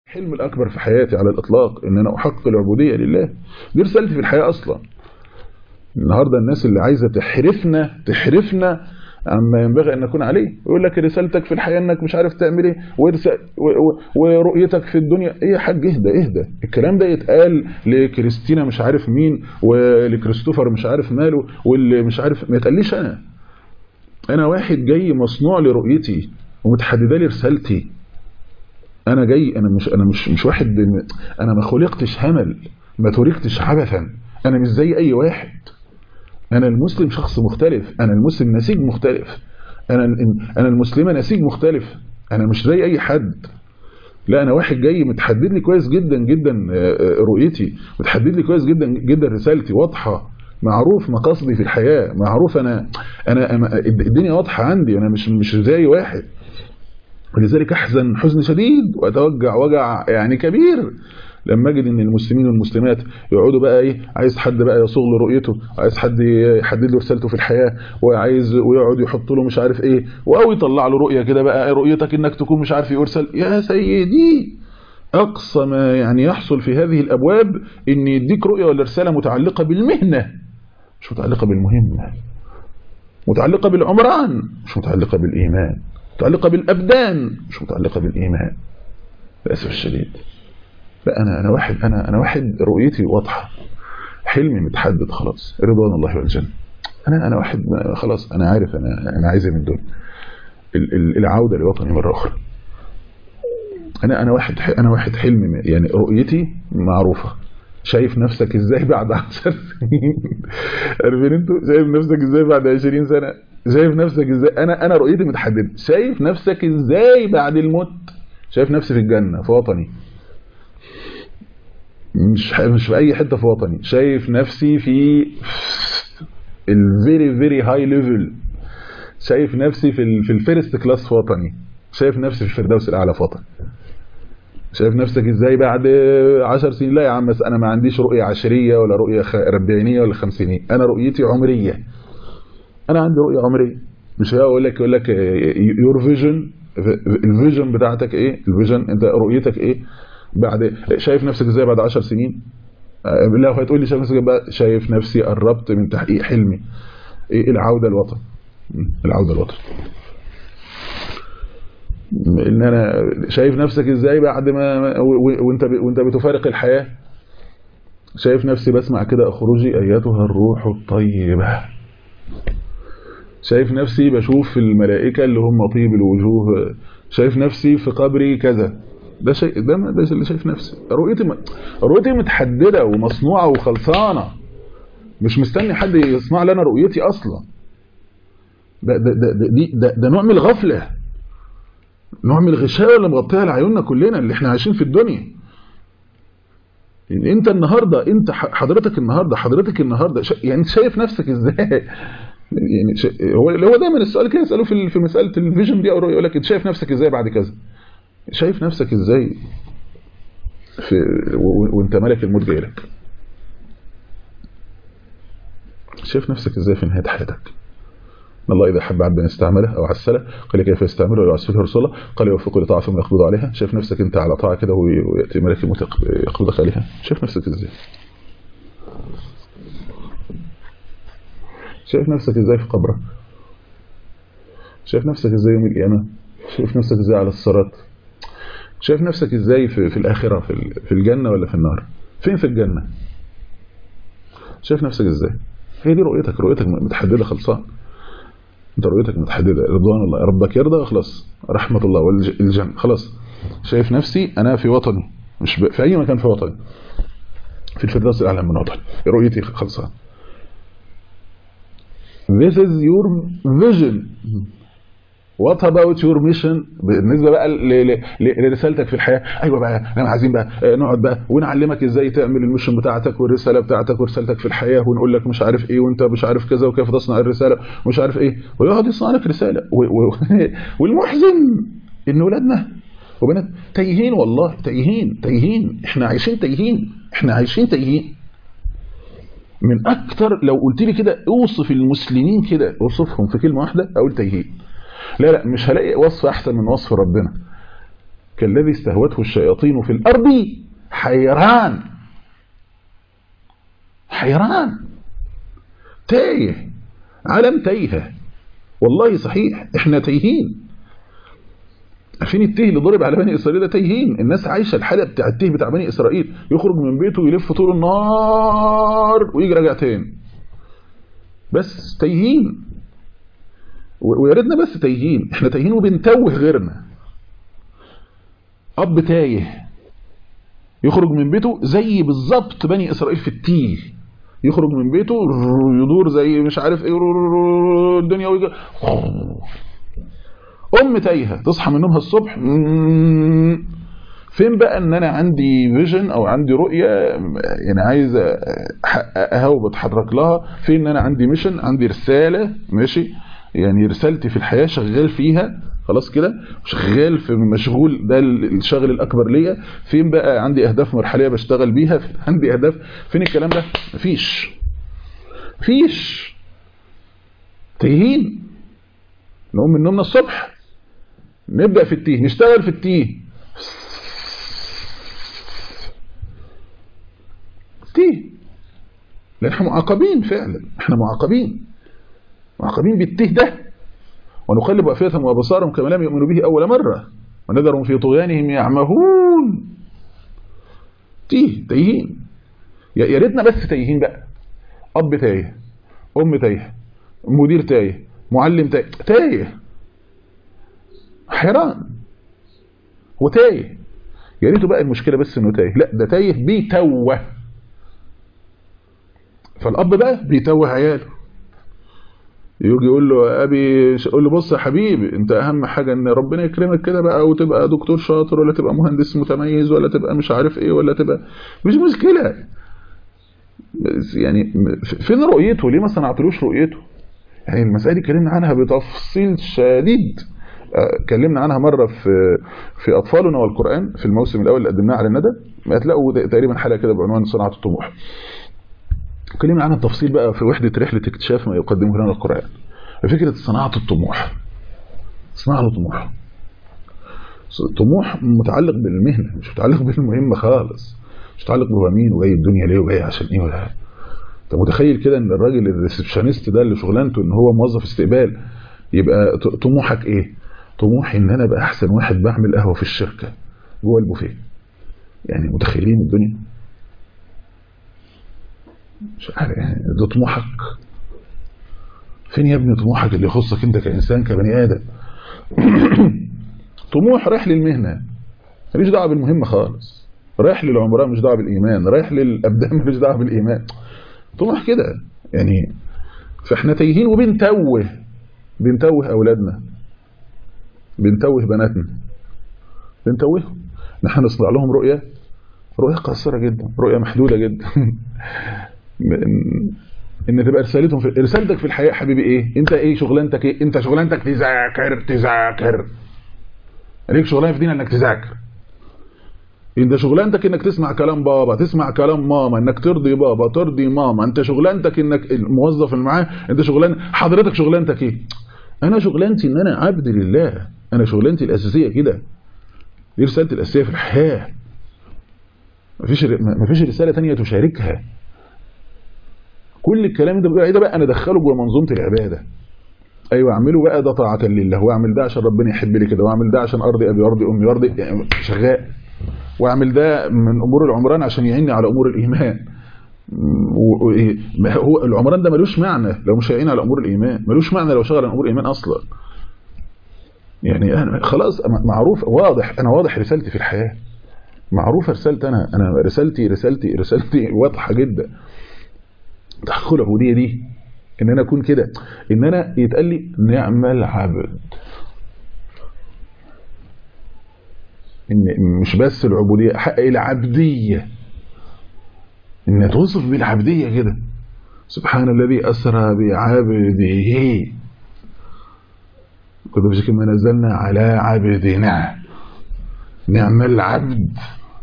الحلم الأكبر في حياتي على الإطلاق إن أنا أحقق العبودية لله دي رسالتي في الحياة أصلا النهاردة الناس اللي عايزة تحرفنا تحرفنا عما ينبغي أن نكون عليه يقول لك رسالتك في الحياة أنك مش عارف تعمل إيه ورؤيتك في الدنيا إيه يا حاج اهدى اهدى الكلام ده يتقال لكريستينا مش عارف مين ولكريستوفر مش عارف ماله واللي مش عارف ما يتقاليش أنا أنا واحد جاي مصنوع لرؤيتي ومتحدده لي رسالتي انا جاي انا مش انا مش مش واحد انا ما خلقتش همل ما تركتش عبثا انا مش زي اي واحد انا المسلم شخص مختلف انا المسلم نسيج مختلف انا انا المسلمه نسيج مختلف انا مش زي اي حد لا انا واحد جاي متحدد لي كويس جدا جدا رؤيتي متحدد لي كويس جدا جدا رسالتي واضحه معروف مقاصدي في الحياه معروف انا انا الدنيا واضحه عندي انا مش مش زي واحد ولذلك احزن حزن شديد واتوجع وجع يعني كبير لما اجد ان المسلمين والمسلمات يقعدوا بقى ايه عايز حد بقى يصوغ له رؤيته عايز حد يحدد له رسالته في الحياه وعايز ويقعد يحط له مش عارف ايه او يطلع له رؤيه كده بقى رؤيتك انك تكون مش عارف يرسل يا سيدي اقصى ما يعني يحصل في هذه الابواب ان يديك رؤيه ولا رساله متعلقه بالمهنه مش متعلقه بالمهمه متعلقه بالعمران مش متعلقه بالايمان متعلقة بالأبدان مش متعلقة بالإيمان للأسف الشديد لا أنا أنا واحد أنا أنا واحد رؤيتي واضحة حلمي متحدد خلاص رضوان الله والجنة أنا أنا واحد خلاص أنا عارف أنا أنا عايز من دول العودة لوطني مرة أخرى أنا أنا واحد أنا واحد حلمي يعني رؤيتي معروفة شايف نفسك ازاي بعد 10 سنين عارفين انتوا شايف نفسك ازاي بعد 20 سنه شايف نفسك ازاي انا انا رؤيتي متحدده شايف نفسك ازاي بعد الموت شايف نفسي في الجنه في وطني مش مش في اي حته في وطني شايف نفسي في الفيري فيري هاي ليفل شايف نفسي في في الفيرست كلاس في وطني شايف نفسي في الفردوس الاعلى في وطني شايف نفسك ازاي بعد عشر سنين لا يا عم انا ما عنديش رؤيه عشريه ولا رؤيه ربيعينيه ولا خمسينيه انا رؤيتي عمريه انا عندي رؤيه عمريه مش هقول لك يقول لك يور فيجن الفيجن بتاعتك ايه الفيجن انت رؤيتك ايه بعد شايف نفسك ازاي بعد 10 سنين بالله هتقول لي شايف نفسك بقى شايف نفسي قربت من تحقيق حلمي ايه العوده الوطن العوده الوطن ان انا شايف نفسك ازاي بعد ما وانت وانت بتفارق الحياه شايف نفسي بسمع كده اخرجي ايتها الروح الطيبه شايف نفسي بشوف الملائكه اللي هم طيب الوجوه شايف نفسي في قبري كذا ده شيء ده ده اللي شايف نفسي رؤيتي م... رؤيتي متحدده ومصنوعه وخلصانه مش مستني حد يصنع لي انا رؤيتي اصلا ده ده ده ده, ده, ده نوع من الغفله نوع من الغشاوه اللي مغطيه على عيوننا كلنا اللي احنا عايشين في الدنيا انت النهارده انت حضرتك النهارده حضرتك النهارده يعني شايف نفسك ازاي يعني هو هو دايما السؤال كده يسالوه في في مساله الفيجن دي او يقول لك انت شايف نفسك ازاي بعد كذا شايف نفسك ازاي في وانت ملك الموت جاي لك شايف نفسك ازاي في نهايه حياتك الله إذا حب عبدا استعمله أو عسله قال كيف يستعمله ويعسفه رسوله قال يوفقه لطاعة ثم يقبض عليها شايف نفسك أنت على طاعة كده ويأتي ملك الموت يقبضك عليها شايف نفسك إزاي شايف نفسك إزاي في قبرك شايف نفسك إزاي يوم القيامة شايف نفسك إزاي على الصراط شايف نفسك إزاي في, في الآخرة في, في الجنة ولا في النار فين في الجنة شايف نفسك إزاي هي دي رؤيتك رؤيتك متحددة خلصان انت رؤيتك متحدده رضوان الله ربك يرضى خلاص رحمه الله والجنه خلاص شايف نفسي انا في وطني مش في اي مكان في وطني في الفردوس الاعلى من وطني رؤيتي خلصان This is your vision. What about your mission بالنسبة بقى لرسالتك في الحياة ايوه بقى احنا عايزين بقى نقعد بقى ونعلمك ازاي تعمل الميشن بتاعتك والرسالة بتاعتك ورسالتك في الحياة ونقول لك مش عارف ايه وانت مش عارف كذا وكيف تصنع الرسالة ومش عارف ايه ويقعد يصنع لك رسالة و... و... والمحزن ان ولادنا وبنات تايهين والله تايهين تايهين احنا عايشين تايهين احنا عايشين تايهين من اكتر لو قلت لي كده اوصف المسلمين كده اوصفهم في كلمة واحدة اقول تايهين لا لا مش هلاقي وصف احسن من وصف ربنا كالذي استهوته الشياطين في الأرض حيران حيران تايه عالم تايهة والله صحيح احنا تايهين عارفين التيه اللي ضرب على بني اسرائيل ده تايهين الناس عايشه الحاله بتاع التيه بتاع بني اسرائيل يخرج من بيته يلف طول النهار ويجي راجع تاني بس تايهين ويا ريتنا بس تايهين احنا تايهين وبنتوه غيرنا اب تايه يخرج من بيته زي بالظبط بني اسرائيل في التيه يخرج من بيته يدور زي مش عارف ايه الدنيا ويجي ام تايهه تصحى من نومها الصبح فين بقى ان انا عندي فيجن او عندي رؤيه يعني عايز احققها وبتحرك لها فين ان انا عندي ميشن عندي رساله ماشي يعني رسالتي في الحياه شغال فيها خلاص كده شغال في مشغول ده الشغل الاكبر ليا فين بقى عندي اهداف مرحليه بشتغل بيها عندي اهداف فين الكلام ده مفيش مفيش تايهين نقوم من نومنا الصبح نبدا في التيه نشتغل في التيه تيه لان احنا معاقبين فعلا احنا معاقبين معاقبين بالتيه ده ونقلب أفئدتهم وأبصارهم كما لم يؤمنوا به أول مرة ونذرهم في طغيانهم يعمهون تيه تايهين يا ريتنا بس تايهين بقى أب تايه أم تايه مدير تايه معلم تايه تايه حيران هو تايه يا ريته بقى المشكلة بس انه تايه لا ده تايه بيتوه فالأب بقى بيتوه عياله يجي يقول له ابي يقول له بص يا حبيبي انت اهم حاجه ان ربنا يكرمك كده بقى وتبقى دكتور شاطر ولا تبقى مهندس متميز ولا تبقى مش عارف ايه ولا تبقى مش مشكله يعني فين رؤيته ليه ما صنعتلوش رؤيته يعني المساله دي اتكلمنا عنها بتفصيل شديد اتكلمنا عنها مره في في اطفالنا والقران في الموسم الاول اللي قدمناه على الندى هتلاقوا تقريبا حلقه كده بعنوان صناعه الطموح اتكلمنا عنها التفصيل بقى في وحدة رحلة اكتشاف ما يقدمه لنا القرآن فكرة صناعة الطموح صناعة الطموح الطموح متعلق بالمهنة مش متعلق بالمهمة خالص مش متعلق بهو مين وجاي الدنيا ليه وجاي عشان ايه ولا انت متخيل كده ان الراجل الريسبشنست ده اللي شغلانته ان هو موظف استقبال يبقى طموحك ايه طموحي ان انا ابقى احسن واحد بعمل قهوه في الشركه جوه البوفيه يعني متخيلين الدنيا مش عارف يعني ده طموحك فين يا ابني طموحك اللي يخصك انت كانسان كبني ادم طموح رايح للمهنه ماليش دعوه بالمهمه خالص رايح للعمران مش دعوه بالايمان رايح للابدان ماليش دعوه بالايمان طموح كده يعني فاحنا تايهين وبنتوه بنتوه اولادنا بنتوه بناتنا بنتوههم نحن نصنع لهم رؤيه رؤيه قاصره جدا رؤيه محدوده جدا ان تبقى رسالتهم في رسالتك في الحياه حبيبي ايه انت ايه شغلانتك ايه انت شغلانتك تذاكر تذاكر ليك شغلانه في دين انك تذاكر انت شغلانتك انك تسمع كلام بابا تسمع كلام ماما انك ترضي بابا ترضي ماما انت شغلانتك انك الموظف اللي معاه انت شغلان حضرتك شغلانتك ايه انا شغلانتي ان انا عبد لله انا شغلانتي الاساسيه كده دي رسالتي الاساسيه في الحياه مفيش مفيش رساله ثانيه تشاركها كل الكلام ده بقى ده بقى انا ادخله جوه منظومه العباده ايوه اعمله بقى ده طاعه لله واعمل ده عشان ربنا يحب لي كده واعمل ده عشان ارضي ابي وارضي امي وارضي يعني شغال واعمل ده من امور العمران عشان يعيني على امور الايمان هو العمران ده ملوش معنى لو مش هيعين على امور الايمان ملوش معنى لو شغل على امور الايمان اصلا يعني أنا خلاص معروف واضح انا واضح رسالتي في الحياه معروفه رسالتي انا انا رسالتي رسالتي رسالتي واضحه جدا تحقق العبوديه دي ان انا اكون كده ان انا يتقال لي نعم العبد ان مش بس العبوديه احقق العبديه ان توصف بالعبديه كده سبحان الذي اسرى بعبده كنت بشكل ما نزلنا على عبدنا نعم العبد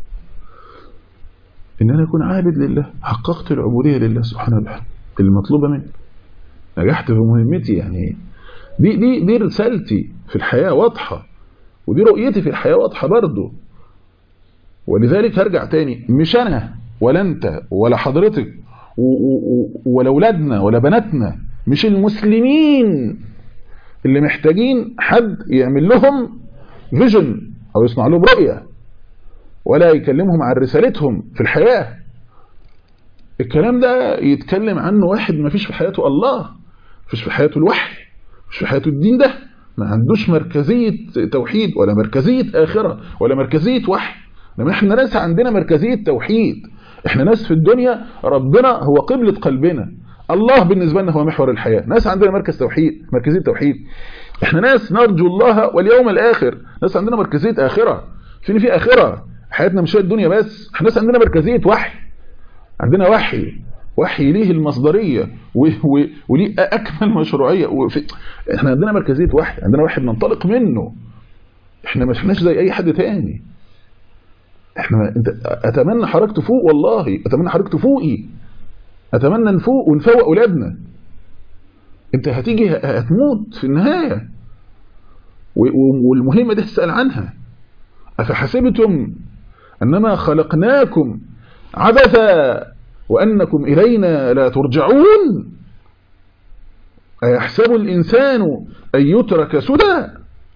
ان انا اكون عابد لله حققت العبوديه لله سبحانه وتعالى المطلوبه مني نجحت في مهمتي يعني دي دي دي رسالتي في الحياه واضحه ودي رؤيتي في الحياة واضحة برضه ولذلك هرجع تاني مش أنا ولا أنت ولا حضرتك ولا أولادنا ولا بناتنا مش المسلمين اللي محتاجين حد يعمل لهم فيجن أو يصنع لهم رؤية ولا يكلمهم عن رسالتهم في الحياة الكلام ده يتكلم عنه واحد ما فيش في حياته الله فيش في حياته الوحي مش في حياته الدين ده ما عندوش مركزية توحيد ولا مركزية آخرة ولا مركزية وحي لما احنا ناس عندنا مركزية توحيد احنا ناس في الدنيا ربنا هو قبلة قلبنا الله بالنسبة لنا هو محور الحياة ناس عندنا مركز توحيد مركزية توحيد احنا ناس نرجو الله واليوم الآخر ناس عندنا مركزية آخرة فين في آخرة حياتنا مش الدنيا بس احنا ناس عندنا مركزية وحي عندنا وحي وحي ليه المصدرية وليه أكمل مشروعية وفي احنا عندنا مركزية وحي عندنا وحي بننطلق منه احنا ما احناش زي اي حد تاني احنا انت اتمنى حضرتك تفوق والله اتمنى حضرتك تفوقي اتمنى نفوق ونفوق اولادنا انت هتيجي هتموت في النهاية والمهمة دي تسأل عنها أفحسبتم أنما خلقناكم عبثا وأنكم إلينا لا ترجعون أيحسب الإنسان أن يترك سدى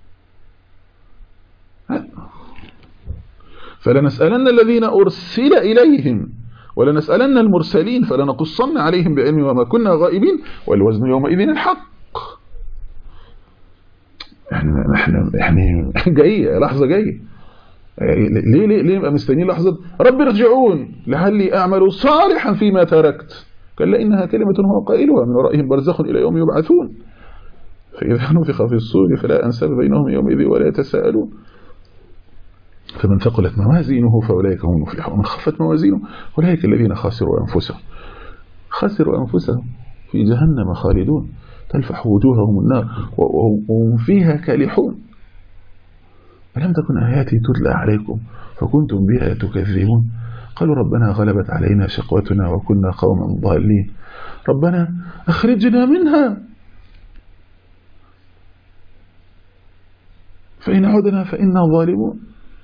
فلنسألن الذين أرسل إليهم ولنسألن المرسلين فلنقصن عليهم بعلم وما كنا غائبين والوزن يومئذ الحق احنا احنا يعني جايه لحظه جايه ليه ليه ليه نبقى مستنيين لحظه رب ارجعون لعلي اعمل صالحا فيما تركت كلا انها كلمه هو قائلها من ورائهم برزخ الى يوم يبعثون فاذا نفخ في الصور فلا انساب بينهم يومئذ ولا يتساءلون فمن ثقلت موازينه فاولئك هم المفلحون ومن خفت موازينه اولئك الذين خسروا انفسهم خسروا انفسهم في جهنم خالدون تلفح وجوههم النار وهم فيها كالحون ألم تكن آياتي تتلى عليكم فكنتم بها تكذبون قالوا ربنا غلبت علينا شقوتنا وكنا قوما ضالين ربنا أخرجنا منها فإن عدنا فإنا ظالمون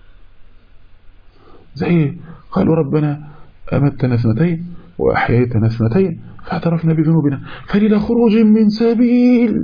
زي قالوا ربنا أمتنا اثنتين وأحييتنا اثنتين فاعترفنا بذنوبنا فللا خروج من سبيل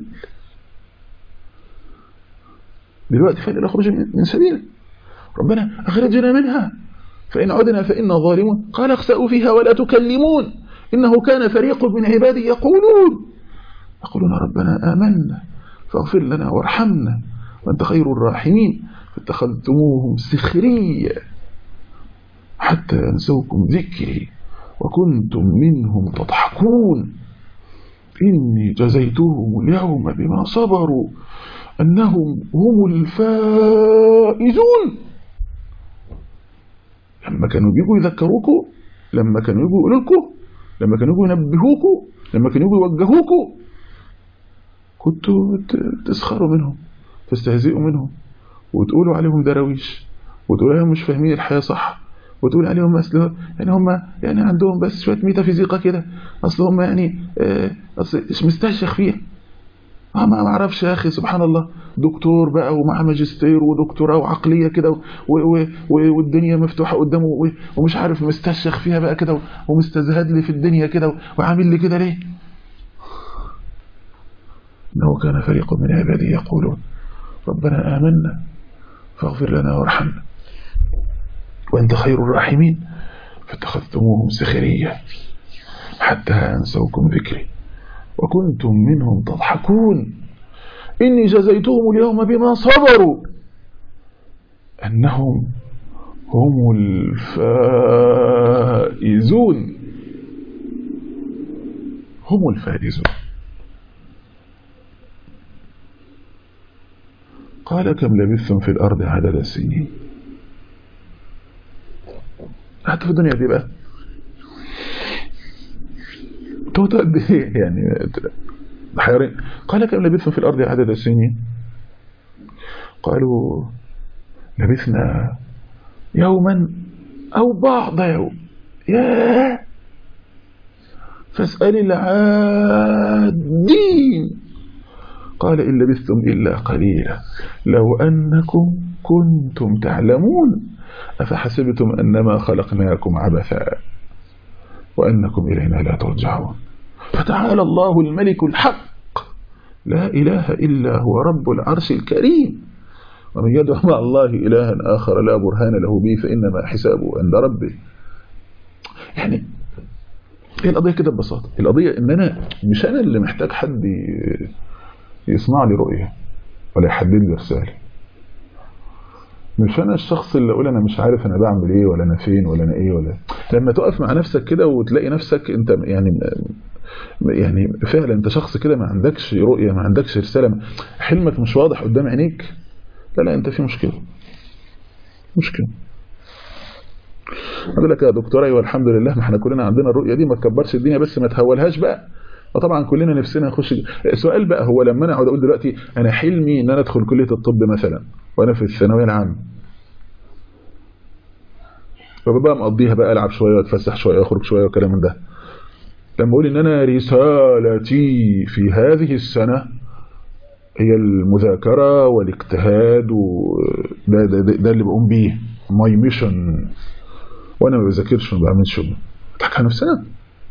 دلوقتي فللا خروج من سبيل ربنا أخرجنا منها فإن عدنا فإنا ظالمون قال اخسأوا فيها ولا تكلمون إنه كان فريق من عبادي يقولون يقولون ربنا آمنا فاغفر لنا وارحمنا وأنت خير الراحمين فاتخذتموهم سخريا حتى أنسوكم ذكري وكنتم منهم تضحكون إني جزيتهم اليوم بما صبروا أنهم هم الفائزون لما كانوا بيجوا يذكروكوا لما كانوا يجوا يقولوا لكم لما كانوا يجوا ينبهوكوا لما كانوا يجوا يوجهوكوا كنتوا تسخروا منهم تستهزئوا منهم وتقولوا عليهم دراويش وتقولوا عليهم مش فاهمين الحياة صح وتقول عليهم اصل يعني هم يعني عندهم بس شويه ميتافيزيقا كده اصل هم يعني اصل مستشخ فيها اه ما اعرفش يا اخي سبحان الله دكتور بقى ومع ماجستير ودكتوراه وعقليه كده والدنيا مفتوحه قدامه ومش عارف مستشخ فيها بقى كده ومستزهد لي في الدنيا كده وعامل لي كده ليه انه كان فريق من عبادي يقولون ربنا آمنا فاغفر لنا وارحمنا وأنت خير الراحمين فاتخذتموهم سخرية حتى أنسوكم ذكري وكنتم منهم تضحكون إني جزيتهم اليوم بما صبروا أنهم هم الفائزون هم الفائزون قال كم لبثتم في الأرض عدد السنين حتى في الدنيا دي بقى توت قد ايه يعني حيرين قال كم لبثتم في الأرض عدد السنين قالوا لبثنا يوما أو بعض يوم يا فاسأل العادين قال إن لبثتم إلا قليلا لو أنكم كنتم تعلمون أفحسبتم أنما خلقناكم عبثا وأنكم إلينا لا ترجعون فتعالى الله الملك الحق لا إله إلا هو رب العرش الكريم ومن يدعو مع الله إلها آخر لا برهان له به فإنما حسابه عند ربه يعني هي القضية كده ببساطة القضية إن أنا مش أنا اللي محتاج حد يصنع لي رؤية ولا يحدد لي رسالة مش انا الشخص اللي اقول انا مش عارف انا بعمل ايه ولا انا فين ولا انا ايه ولا لما تقف مع نفسك كده وتلاقي نفسك انت يعني يعني فعلا انت شخص كده ما عندكش رؤيه ما عندكش رساله حلمك مش واضح قدام عينيك لا لا انت في مشكله مشكله اقول لك يا دكتور ايوه الحمد لله ما احنا كلنا عندنا الرؤيه دي ما تكبرش الدنيا بس ما تهولهاش بقى وطبعا كلنا نفسنا نخش السؤال بقى هو لما انا اقعد اقول دلوقتي انا حلمي ان انا ادخل كليه الطب مثلا وانا في الثانويه العامه فببقى مقضيها بقى العب شويه واتفسح شويه واخرج شويه وكلام من ده لما اقول ان انا رسالتي في هذه السنه هي المذاكره والاجتهاد وده ده, ده, ده اللي بقوم بيه ماي ميشن وانا ما بذاكرش وما بعملش نضحك على نفسنا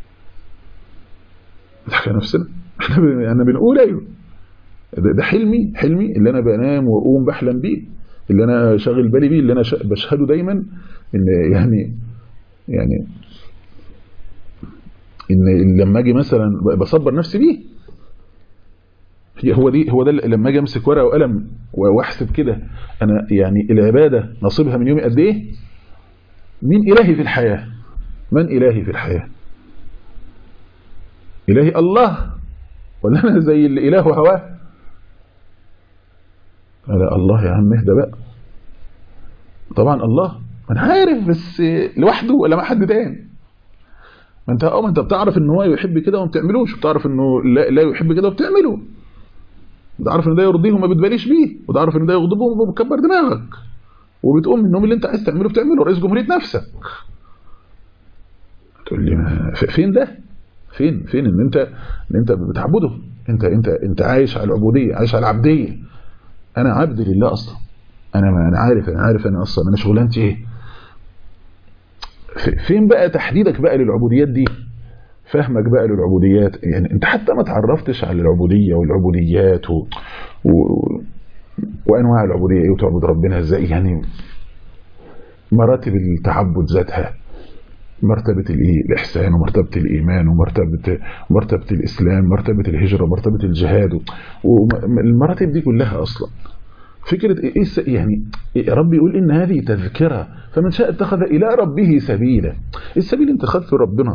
نضحك على نفسنا احنا احنا بنقول ايوه ده, ده حلمي حلمي اللي انا بنام واقوم بحلم بيه اللي انا شاغل بالي بيه اللي انا بشهده دايما ان يعني يعني ان لما اجي مثلا بصبر نفسي بيه هو دي هو ده لما اجي امسك ورقه وقلم واحسب كده انا يعني العباده نصيبها من يومي قد ايه مين الهي في الحياه من الهي في الحياه الهي الله ولا انا زي اللي اله هواه لا الله يا عم اهدى بقى طبعا الله انا عارف بس لوحده ولا مع حد تاني ما انت اه ما انت بتعرف ان هو يحب كده وما بتعملوش بتعرف انه لا, لا يحب كده وبتعمله بتعرف ان ده يرضيه وما بتباليش بيه وتعرف ان ده يغضبه وبتكبر دماغك وبتقوم من النوم اللي انت عايز تعمله بتعمله رئيس جمهوريه نفسك تقول لي ما فين ده فين فين ان انت ان انت بتعبده انت انت انت عايش على العبوديه عايش على العبديه انا عبد لله اصلا انا ما انا عارف انا عارف انا اصلا انا شغلانتي ايه فين بقى تحديدك بقى للعبوديات دي فهمك بقى للعبوديات يعني انت حتى ما تعرفتش على العبوديه والعبوديات و... و... وانواع العبوديه ايه وتعبد ربنا ازاي يعني مراتب التعبد ذاتها مرتبة الايه الاحسان ومرتبة الايمان ومرتبة مرتبة الاسلام مرتبة الهجرة ومرتبة الجهاد والمراتب دي كلها اصلا فكرة ايه يعني إيه ربي يقول ان هذه تذكرة فمن شاء اتخذ الى ربه سبيلا السبيل انت خدته ربنا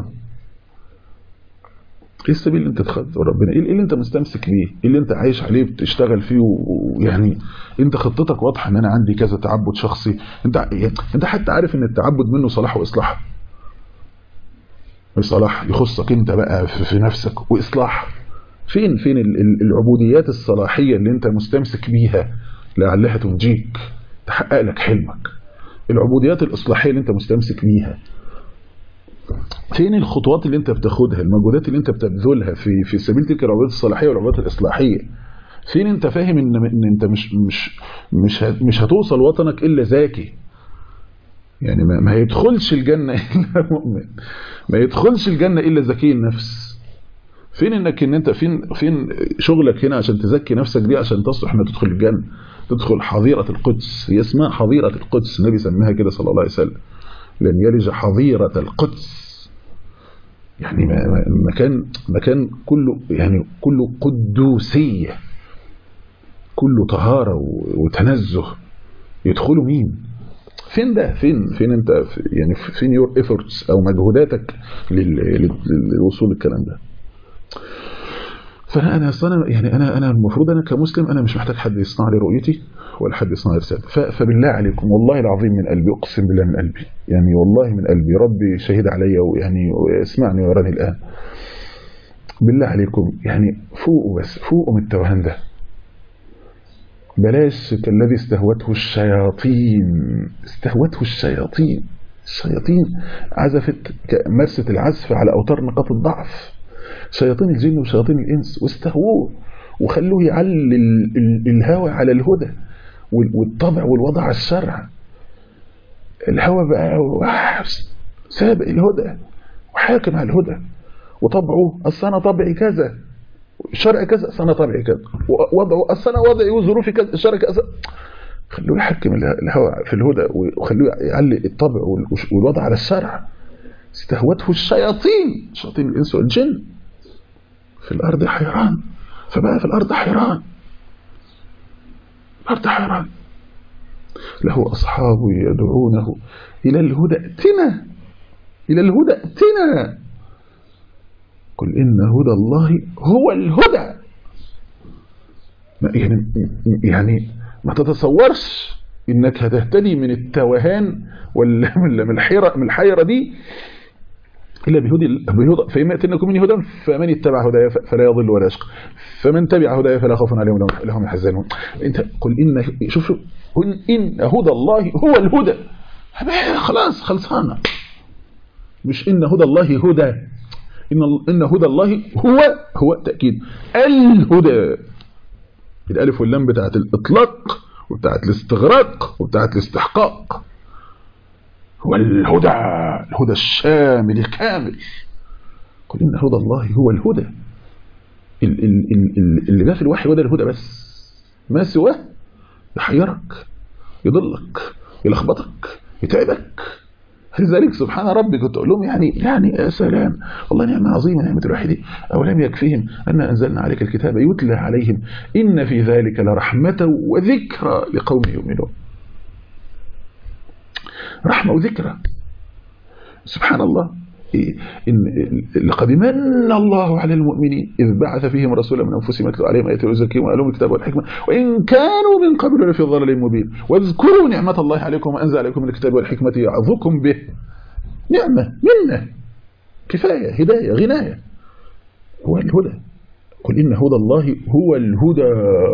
ايه السبيل اللي انت اتخذته ربنا ايه اللي انت مستمسك بيه ايه اللي انت عايش عليه بتشتغل فيه ويعني انت خطتك واضحه ان انا عندي كذا تعبد شخصي انت يعني انت حتى عارف ان التعبد منه صلاح واصلاح صلاح يخصك انت بقى في نفسك واصلاح فين فين العبوديات الصلاحيه اللي انت مستمسك بيها لعلها تنجيك تحقق لك حلمك العبوديات الاصلاحيه اللي انت مستمسك بيها فين الخطوات اللي انت بتاخدها المجهودات اللي انت بتبذلها في في سبيل تلك العبوديات الصلاحيه والعبوديات الاصلاحيه فين انت فاهم ان ان انت مش مش مش مش هتوصل وطنك الا ذكي يعني ما, ما يدخلش الجنه الا مؤمن ما يدخلش الجنه الا ذكي النفس فين انك ان انت فين فين شغلك هنا عشان تزكي نفسك دي عشان تصلح انك تدخل الجنه تدخل حظيره القدس هي اسمها حظيره القدس النبي سماها كده صلى الله عليه وسلم لن يلج حظيره القدس يعني مكان مكان كله يعني كله قدوسيه كله طهاره وتنزه يدخلوا مين فين ده فين فين انت يعني فين يور ايفورتس او مجهوداتك للوصول للكلام ده فانا انا اصلا يعني انا انا المفروض انا كمسلم انا مش محتاج حد يصنع لي رؤيتي ولا حد يصنع لي رسالتي فبالله عليكم والله العظيم من قلبي اقسم بالله من قلبي يعني والله من قلبي ربي شهيد عليا ويعني ويسمعني ويراني الان بالله عليكم يعني فوقوا بس فوقوا من التوهان ده بلاش كالذي استهوته الشياطين استهوته الشياطين الشياطين عزفت مرسة العزف على أوتار نقاط الضعف شياطين الجن وشياطين الإنس واستهووه وخلوه يعلل الهوى على الهدى والطبع والوضع على الشرع الهوى بقى سابق الهدى وحاكم على الهدى وطبعه اصل انا طبعي كذا الشرع كذا اصل انا طبعي كذا ووضعه اصل انا وضعي وظروفي كذا الشرع كذا خلوه يحكم الهوى في الهدى وخلوه يعلق الطبع والوضع على الشرع استهوته الشياطين شياطين الانس والجن في الارض حيران فبقى في الارض حيران الارض حيران له اصحاب يدعونه الى الهدى ائتنا الى الهدى ائتنا قل ان هدى الله هو الهدى يعني يعني ما تتصورش انك هتهتدي من التوهان ولا من الحيره من الحيره دي الا بهدى بهدى فإما يأتينكم مني هدى فمن اتبع هدايا فلا يضل ولا يشقى فمن تبع هدايا فلا خوف عليهم ولا هم يحزنون انت قل ان شوف شوف قل ان هدى الله هو الهدى خلاص خلصانه مش ان هدى الله هدى ان ان هدى الله هو هو تاكيد الهدى الالف واللام بتاعت الاطلاق وبتاعت الاستغراق وبتاعت الاستحقاق هو الهدى الهدى الشامل الكامل قل إن هدى الله هو الهدى اللي جاء في الوحي هو ده الهدى بس ما سواه يحيرك يضلك يلخبطك يتعبك لذلك سبحان ربي كنت اقول لهم يعني يعني يا سلام والله نعمه عظيمه نعمه الوحيد اولم يكفيهم ان انزلنا عليك الكتاب يتلى عليهم ان في ذلك لرحمه وذكرى لقوم يؤمنون رحمه وذكرى سبحان الله إن لقد من الله على المؤمنين إذ بعث فيهم رسولا من أنفسهم يتلو عليهم آياته ويزكيهم ويعلمهم الكتاب والحكمة وإن كانوا من قبل لفي ضلال مبين واذكروا نعمة الله عليكم وأنزل عليكم من الكتاب والحكمة يعظكم به نعمة منة كفاية هداية غناية هو الهدى قل إن هدى الله هو الهدى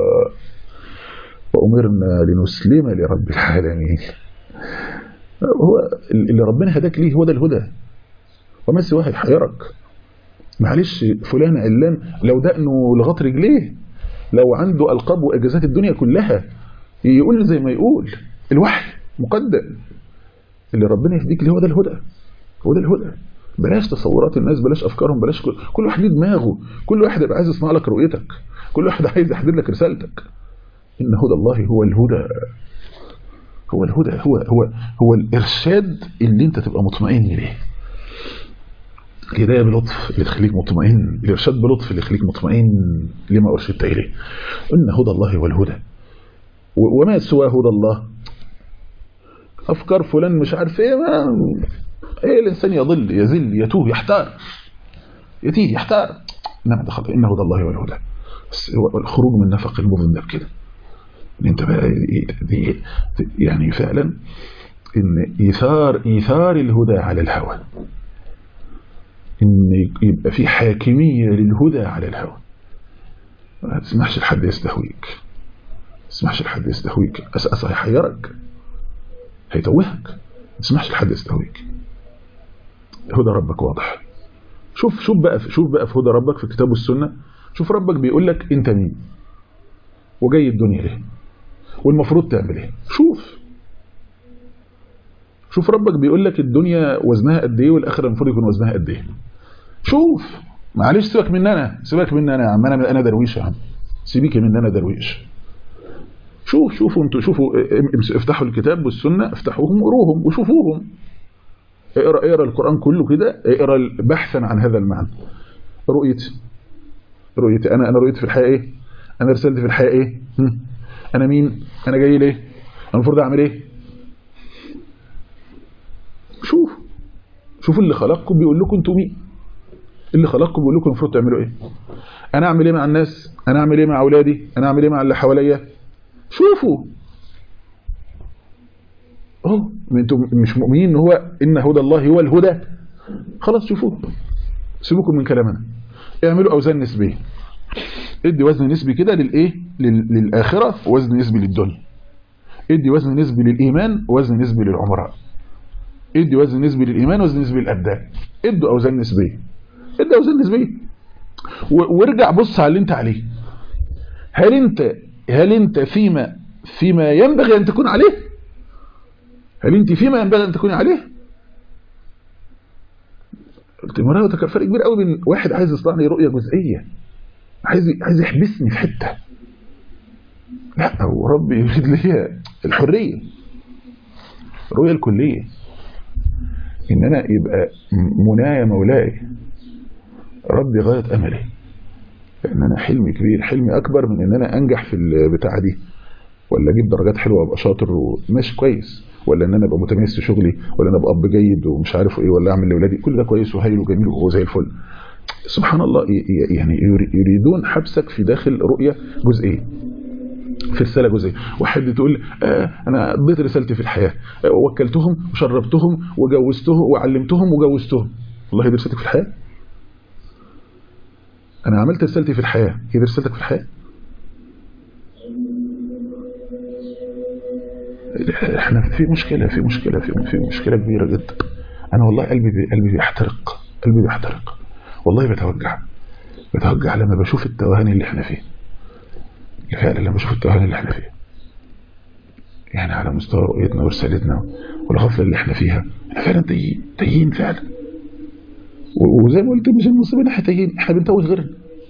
وأمرنا لنسلم لرب العالمين هو اللي ربنا هداك ليه هو ده الهدى وما سواه يحيرك معلش فلان علان لو دقنه لغط رجليه لو عنده القاب واجازات الدنيا كلها يقول زي ما يقول الوحي مقدم اللي ربنا يهديك ليه هو ده الهدى هو ده الهدى بلاش تصورات الناس بلاش افكارهم بلاش كل, كل واحد ليه دماغه كل واحد يبقى عايز يصنع لك رؤيتك كل واحد عايز يحدد لك رسالتك ان هدى الله هو الهدى هو الهدى هو هو هو الارشاد اللي انت تبقى مطمئن ليه الهدايه بلطف اللي تخليك مطمئن الارشاد بلطف اللي يخليك مطمئن لما ارشدت اليه ان هدى الله هو الهدى وما سوى هدى الله افكار فلان مش عارف ايه ما ايه الانسان يضل يزل يتوه يحتار يتيه يحتار انما دخل ان هدى الله هو الهدى بس هو الخروج من نفق المذنب كده ان انت بقى دي يعني فعلا ان ايثار ايثار الهدى على الهوى ان يبقى في حاكميه للهدى على الهوى ما تسمحش لحد يستهويك ما تسمحش لحد يستهويك اساس هيحيرك هيتوهك ما تسمحش لحد يستهويك هدى ربك واضح شوف شوف بقى شوف بقى في هدى ربك في الكتاب والسنه شوف ربك بيقول لك انت مين وجاي الدنيا ليه والمفروض تعمل ايه شوف شوف ربك بيقول لك الدنيا وزنها قد ايه والاخره المفروض يكون وزنها قد ايه شوف معلش سيبك من انا سيبك من انا يا عم انا انا درويش يا عم سيبيك من انا درويش شوف شوفوا انتوا شوفوا افتحوا الكتاب والسنه افتحوهم وقروهم وشوفوهم اقرا اقرا القران كله كده اقرا بحثا عن هذا المعنى رؤيتي رؤيتي انا انا رؤيتي في الحياه ايه انا رسالتي في الحياه ايه انا مين انا جاي ليه انا المفروض اعمل ايه شوف شوفوا اللي خلقكم بيقول لكم انتوا مين اللي خلقكم بيقول لكم المفروض تعملوا ايه انا اعمل ايه مع الناس انا اعمل ايه مع اولادي انا اعمل ايه مع اللي حواليا شوفوا اهو انتوا مش مؤمنين ان هو ان هدى الله هو الهدى خلاص شوفوه سيبوكم من كلامنا اعملوا اوزان نسبيه ادي وزن نسبي كده للايه للاخره وزن نسبي للدنيا ادي وزن نسبي للايمان وزن نسبي للعمراء ادي وزن نسبي للايمان وزن نسبي للابدان ادوا اوزان نسبيه ادي اوزان نسبيه وارجع بص على اللي انت عليه هل انت هل انت فيما فيما ينبغي أن تكون عليه هل أنت فيما ينبغي أن تكون عليه قلت مرة كان فرق كبير قوي بين واحد عايز يصنع لي رؤية جزئية عايز عايز يحبسني في حتة لا وربي يريد لي الحرية الرؤية الكلية ان انا يبقى منايا مولاي ربي غاية املي لان انا حلمي كبير حلمي اكبر من ان انا انجح في البتاعة دي ولا اجيب درجات حلوة وابقى شاطر وماشي كويس ولا ان انا ابقى متميز في شغلي ولا انا ابقى اب جيد ومش عارف ايه ولا اعمل لاولادي كل ده كويس وهايل وجميل وهو زي الفل سبحان الله يعني يريدون حبسك في داخل رؤية جزئية في رسالة جزئية واحد تقول آه أنا قضيت رسالتي في الحياة آه وكلتهم وشربتهم وجوزتهم وعلمتهم وجوزتهم والله دي رسالتك في الحياة أنا عملت رسالتي في الحياة هي دي رسالتك في الحياة احنا في مشكلة في مشكلة في, في مشكلة كبيرة جدا أنا والله قلبي بي قلبي بيحترق قلبي بيحترق والله بتوجع بتوجع لما بشوف التوهان اللي احنا فيه فعلا لما بشوف التوهان اللي احنا فيه يعني على مستوى رؤيتنا ورسالتنا والغفلة اللي احنا فيها احنا فعلا تايهين تايهين فعلا وزي ما قلت مش المصيبة ان احنا تايهين احنا بنتوه غيرنا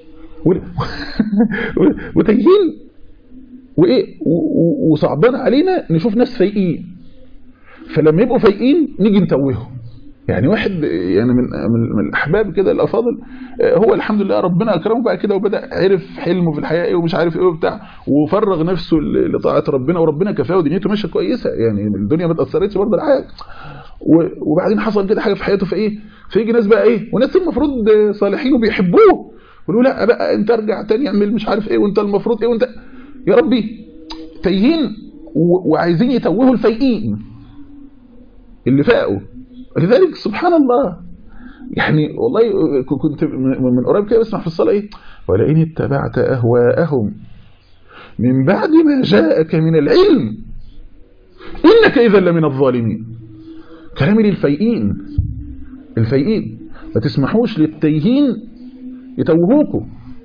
وتايهين وايه وصعبان علينا نشوف ناس فايقين فلما يبقوا فايقين نيجي نتوههم يعني واحد يعني من من الاحباب كده الافاضل هو الحمد لله ربنا اكرمه بقى كده وبدا عرف حلمه في الحياه ايه ومش عارف ايه وبتاع وفرغ نفسه لطاعه ربنا وربنا كفاه ودنيته ماشيه كويسه يعني الدنيا ما اتاثرتش برضه حاجه وبعدين حصل كده حاجه في حياته فايه فيجي ناس بقى ايه وناس المفروض صالحين وبيحبوه يقولوا لا بقى انت ارجع تاني اعمل مش عارف ايه وانت المفروض ايه وانت يا ربي تايهين وعايزين يتوهوا الفايقين اللي فاقوا لذلك سبحان الله يعني والله كنت من قريب كده بسمع في الصلاة ايه ولئن اتبعت أهواءهم من بعد ما جاءك من العلم إنك إذا لمن الظالمين كلامي للفايقين الفايقين ما تسمحوش للتيهين يتوهوكوا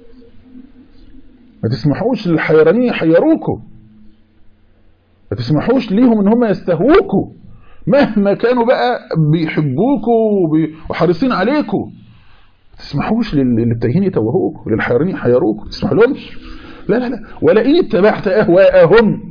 ما تسمحوش للحيرانين يحيروكوا ما تسمحوش ليهم ان هم يستهوكوا مهما كانوا بقى بيحبوكوا وحريصين عليكوا ما تسمحوش للتايهين يتوهوكوا للحيرانين يحيروكوا ما تسمحوا لهمش لا لا لا ولئن اتبعت اهواءهم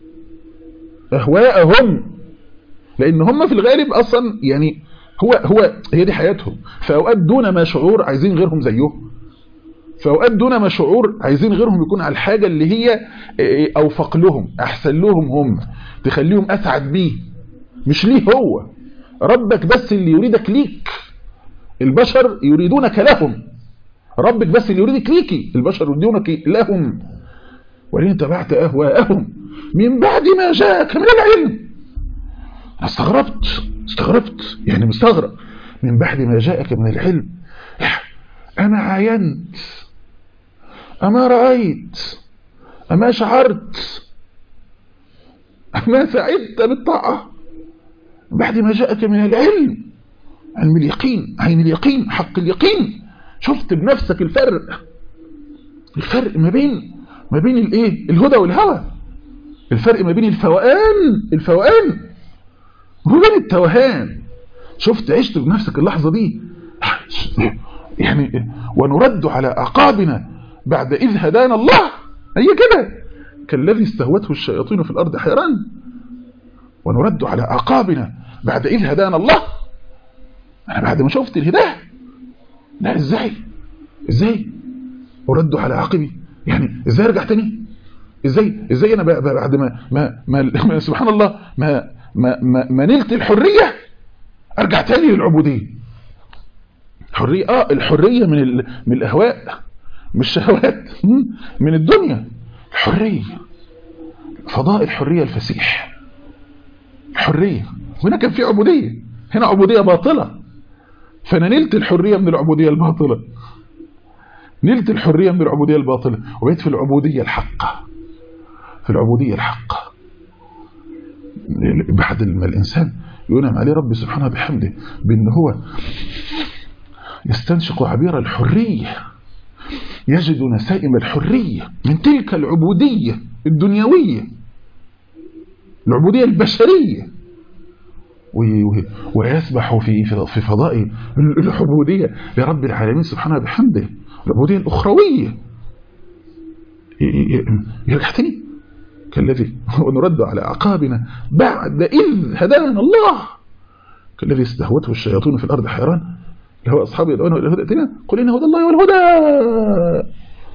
اهواءهم لان هم في الغالب اصلا يعني هو هو هي دي حياتهم في اوقات دون ما شعور عايزين غيرهم زيهم في اوقات دون ما شعور عايزين غيرهم يكون على الحاجة اللي هي اوفق لهم احسن لهم هم تخليهم اسعد بيه مش ليه هو ربك بس اللي يريدك ليك البشر يريدونك لهم ربك بس اللي يريدك ليكي البشر يريدونك لهم ولين تبعت اهواءهم من بعد ما جاءك من العلم انا استغربت استغربت يعني مستغرب من بعد ما جاءك من العلم انا عاينت اما رأيت اما شعرت اما سعدت بالطاعة بعد ما جاءك من العلم علم اليقين عين اليقين حق اليقين شفت بنفسك الفرق الفرق ما بين ما بين الايه الهدى والهوى الفرق ما بين الفوقان الفوقان وبين التوهان شفت عشت بنفسك اللحظة دي يعني ونرد على أعقابنا بعد إذ هدانا الله هي كده كالذي استهوته الشياطين في الأرض حيران ونرد على أعقابنا بعد إذ هدانا الله أنا بعد ما شفت الهداية لا إزاي إزاي أرد على عقبي يعني إزاي أرجع تاني إزاي إزاي أنا بعد ما ما, ما سبحان الله ما ما ما, ما نلت الحرية أرجع تاني للعبودية الحرية آه الحرية من ال... من الأهواء مش شهوات من الدنيا الحرية فضاء الحرية الفسيح الحرية هنا كان في عبودية هنا عبودية باطلة فأنا نلت الحرية من العبودية الباطلة نلت الحرية من العبودية الباطلة وبقيت في العبودية الحقة في العبودية الحقة بعد ما الإنسان ينعم عليه ربي سبحانه بحمده بأن هو يستنشق عبير الحرية يجد نسائم الحرية من تلك العبودية الدنيوية العبودية البشرية ويسبح في في فضاء العبودية لرب العالمين سبحانه بحمده العبودية الأخروية يرجع تاني كالذي ونرد على أعقابنا بعد إذ هدانا الله كالذي استهوته الشياطين في الأرض حيران اللي هو أصحابه يدعونه إلى الهدى اتنا قل إن هدى الله والهدى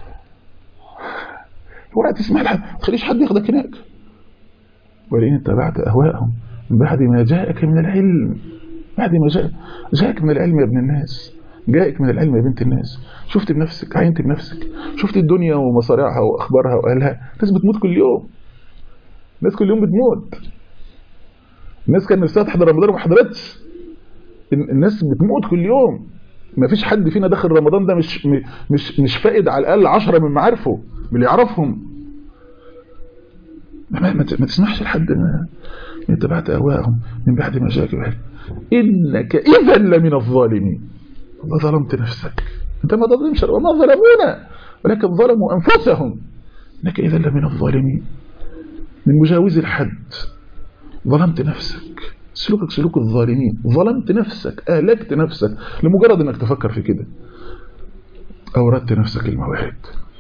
اوعى تسمع الحد ما تخليش حد ياخدك هناك ولئن اتبعت أهواءهم من بعد ما جاءك من العلم بعد ما جاء جاءك من العلم يا ابن الناس جاءك من العلم يا بنت الناس شفت بنفسك عينت بنفسك شفت الدنيا ومصارعها وأخبارها وأهلها الناس بتموت كل يوم الناس كل يوم بتموت الناس كان نفسها تحضر رمضان وما حضرتش الناس بتموت كل يوم ما فيش حد فينا داخل رمضان ده مش مش مش فائد على الاقل 10 من معارفه من اللي يعرفهم ما, ما, ما تسمحش لحد ما اتبعت اهواءهم من بعد ما جاءك العلم انك اذا لمن الظالمين ما ظلمت نفسك انت ما تظلمش وما ظلمونا ولكن ظلموا انفسهم انك اذا لمن الظالمين من مجاوز الحد ظلمت نفسك سلوكك سلوك الظالمين ظلمت نفسك أهلكت نفسك لمجرد أنك تفكر في كده أوردت نفسك الموارد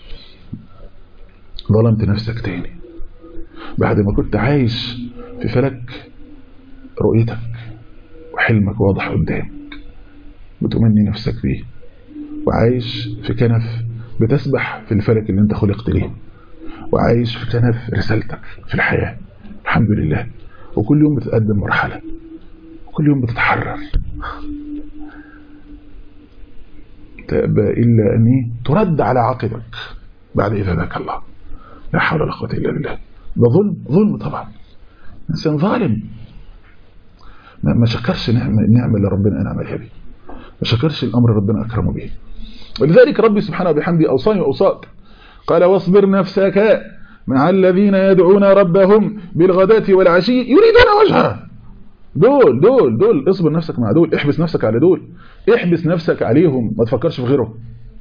ظلمت نفسك تاني بعد ما كنت عايش في فلك رؤيتك وحلمك واضح قدامك بتمني نفسك بيه وعايش في كنف بتسبح في الفلك اللي انت خلقت ليه وعايش في كنف رسالتك في الحياة الحمد لله وكل يوم بتتقدم مرحلة وكل يوم بتتحرر تأبى إلا أن ترد على عقبك بعد إذا ذاك الله لا حول ولا قوة إلا بالله ده ظلم ظلم طبعا إنسان ظالم ما شكرش النعمة اللي ربنا أنعم عليها به ما شكرش الأمر ربنا أكرمه به ولذلك ربي سبحانه وبحمده أوصاني وأوصاك قال واصبر نفسك مع الذين يدعون ربهم بالغداة والعشي يريدون وجهه دول دول دول اصبر نفسك مع دول احبس نفسك على دول احبس نفسك عليهم ما تفكرش في غيرهم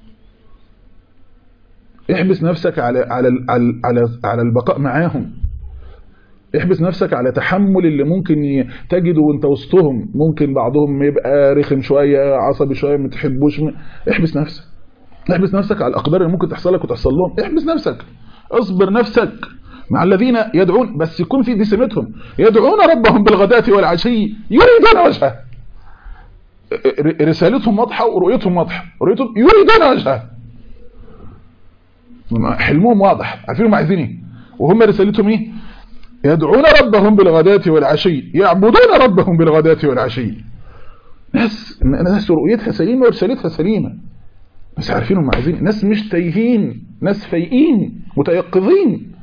احبس نفسك على على على على, على البقاء معاهم احبس نفسك على تحمل اللي ممكن تجده وانت وسطهم ممكن بعضهم يبقى رخم شوية عصبي شوية ما تحبوش احبس نفسك احبس نفسك على الأقدار اللي ممكن تحصل لك وتحصل لهم احبس نفسك اصبر نفسك مع الذين يدعون بس يكون في دي سمتهم يدعون ربهم بالغداة والعشي يريدون وجهه رسالتهم واضحة ورؤيتهم واضحة رؤيتهم يريدون وجهه حلمهم واضح عارفين هم عايزين ايه وهم رسالتهم ايه يدعون ربهم بالغداة والعشي يعبدون ربهم بالغداة والعشي ناس ناس رؤيتها سليمة ورسالتها سليمة ناس عارفين هم عايزين ناس مش تايهين ناس فايقين متيقظين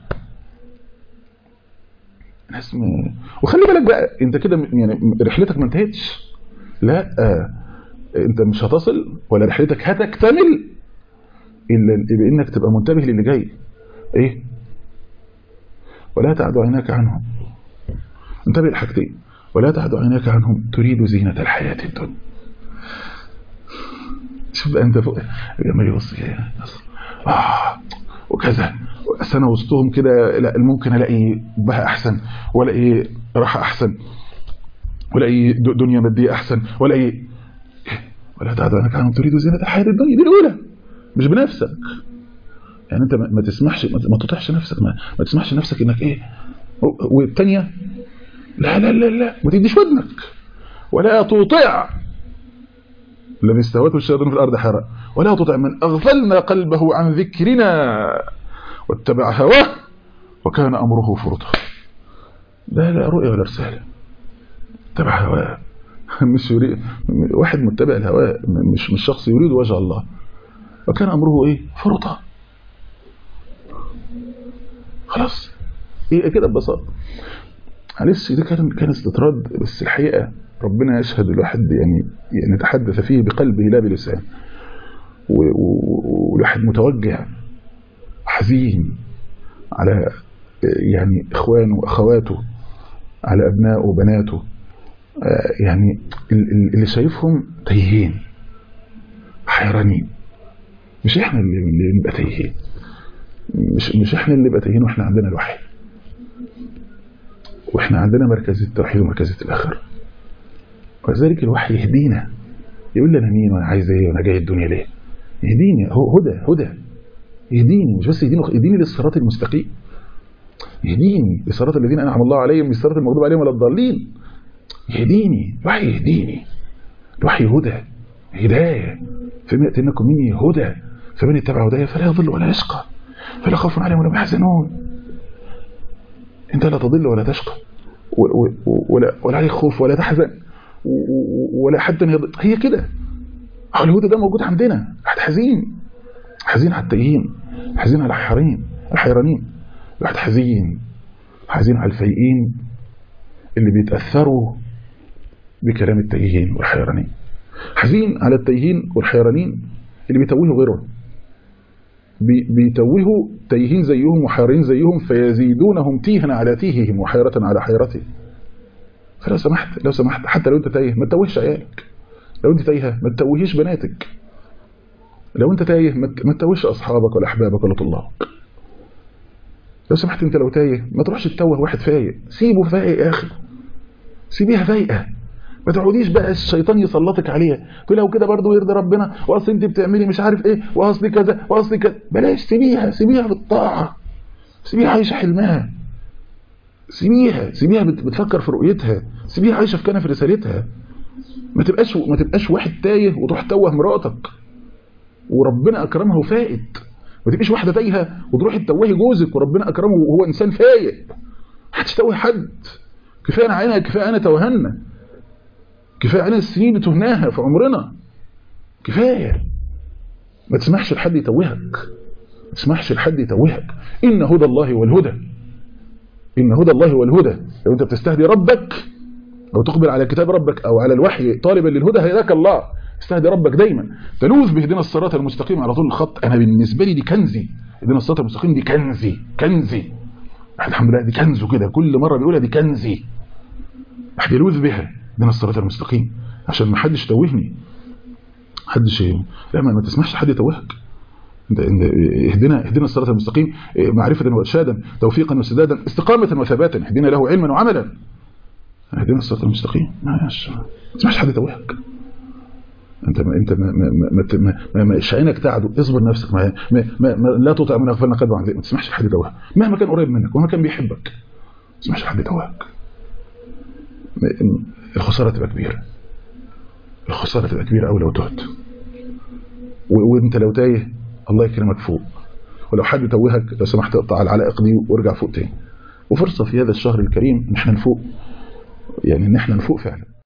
ناس م... وخلي بالك بقى انت كده يعني رحلتك ما انتهتش لا آه. انت مش هتصل ولا رحلتك هتكتمل الا بانك تبقى منتبه للي جاي ايه ولا تعد عيناك عنهم انتبه لحاجتين ولا تعد عيناك عنهم تريد زينة الحياة الدنيا شوف بقى انت فوق لما يبص كده اه وكذا بس انا وسطهم كده لا ممكن الاقي بها احسن والاقي راحه احسن والاقي دنيا ماديه احسن والاقي ولا تعد عنك عنهم تريد زينة الحياة الدنيا دي الاولى مش بنفسك يعني انت ما تسمحش ما تطيعش نفسك ما, ما تسمحش لنفسك انك ايه والثانيه لا لا لا لا ما تديش ودنك ولا تطيع الذي استهوته الشياطين في الارض حراء ولا تطع من اغفلنا قلبه عن ذكرنا واتبع هواه وكان امره فرطا لا لا رؤيا ولا رساله اتبع هواه مش يريد واحد متبع الهواء مش مش شخص يريد وجه الله وكان امره ايه فرطا خلاص ايه كده ببساطه معلش ده كان كان استطراد بس الحقيقه ربنا يشهد الواحد يعني يعني يتحدث فيه بقلبه لا بلسان والواحد متوجع حزين على يعني اخوانه واخواته على ابنائه وبناته يعني اللي شايفهم تايهين حيرانين مش احنا اللي, اللي نبقى تايهين مش مش احنا اللي نبقى تايهين واحنا عندنا الوحي واحنا عندنا مركزية التوحيد ومركزية الآخرة ولذلك الوحي يهدينا يقول لي انا مين وانا عايز ايه وانا جاي الدنيا ليه يهديني هو هدى هدى يهديني مش بس يهديني يهديني للصراط المستقيم يهديني لصراط الذين انعم الله عليهم مش صراط المغضوب عليهم ولا الضالين يهديني الوحي يهديني الوحي هدى هدايه فما ياتينكم مني هدى فمن اتبع هدايا فلا يضل ولا يشقى فلا خوف عليهم ولا هم يحزنون انت لا تضل ولا تشقى ولا ولا عليك خوف ولا تحزن ولا حد يضل هي كده الهدى ده موجود عندنا واحد حزين حزين على التايهين حزين على الحيرانين الحيرانين واحد حزين حزين على الفايقين اللي بيتأثروا بكلام التايهين والحيرانين حزين على التايهين والحيرانين اللي بيتوهوا غيرهم بيتوهوا تايهين زيهم وحيرين زيهم فيزيدونهم تيها على تيههم وحيرة على حيرتهم فلو سمحت لو سمحت حتى لو انت تايه ما تتوهش عيالك لو انت تايهه ما تتوهيش بناتك لو انت تايه ما تتوهش اصحابك ولا احبابك ولا طلابك لو سمحت انت لو تايه ما تروحش تتوه واحد فايق سيبه فايق يا اخي سيبيها فايقه ما تقعديش بقى الشيطان يسلطك عليها تقول لو كده برضه يرضي ربنا واصل انت بتعملي مش عارف ايه واصل كذا واصل كذا بلاش سيبيها سيبيها بالطاعه سيبيها عايشه حلمها سيبيها سيبيها بتفكر في رؤيتها سيبيها عايشه في كنف رسالتها ما تبقاش ما تبقاش واحد تايه وتروح توه مراتك وربنا اكرمها وفائت ما تبقيش واحده تايهه وتروحي تتوهي جوزك وربنا اكرمه وهو انسان فايق هتستوي حد كفايه انا عينها كفايه انا توهنا كفايه علينا السنين اللي تهناها في عمرنا كفايه ما تسمحش لحد يتوهك ما تسمحش لحد يتوهك ان هدى الله هو الهدى ان هدى الله هو الهدى لو انت بتستهدي ربك او تقبل على كتاب ربك او على الوحي طالبا للهدى هداك الله استهدي ربك دايما تلوذ بهدنا الصراط المستقيم على طول الخط انا بالنسبه لي دي كنزي هدنا الصراط المستقيم دي كنزي كنزي الحمد لله دي كنزه كده كل مره بيقولها دي كنزي واحد يلوذ بها هدنا الصراط المستقيم عشان ما حدش يتوهني حدش لا ما تسمحش حد يتوهك انت اهدنا اهدنا الصراط المستقيم معرفه وارشادا توفيقا وسدادا استقامه وثباتا اهدنا له علما وعملا اهدنا الصراط المستقيم ما تسمحش حد يتوهك انت ما انت ما ما ما ما ما عينك تعدو اصبر نفسك ما, ما, ما, ما لا تطع من اغفلنا قلبا عن ما تسمحش لحد يتوهك مهما كان قريب منك ومهما كان بيحبك ما تسمحش لحد يتوهك الخساره تبقى كبيره الخساره تبقى كبيره قوي لو تهت وانت لو تايه الله يكرمك فوق ولو حد توهك لو سمحت اقطع العلائق دي وارجع فوق تاني وفرصه في هذا الشهر الكريم ان احنا نفوق يعني ان احنا نفوق فعلا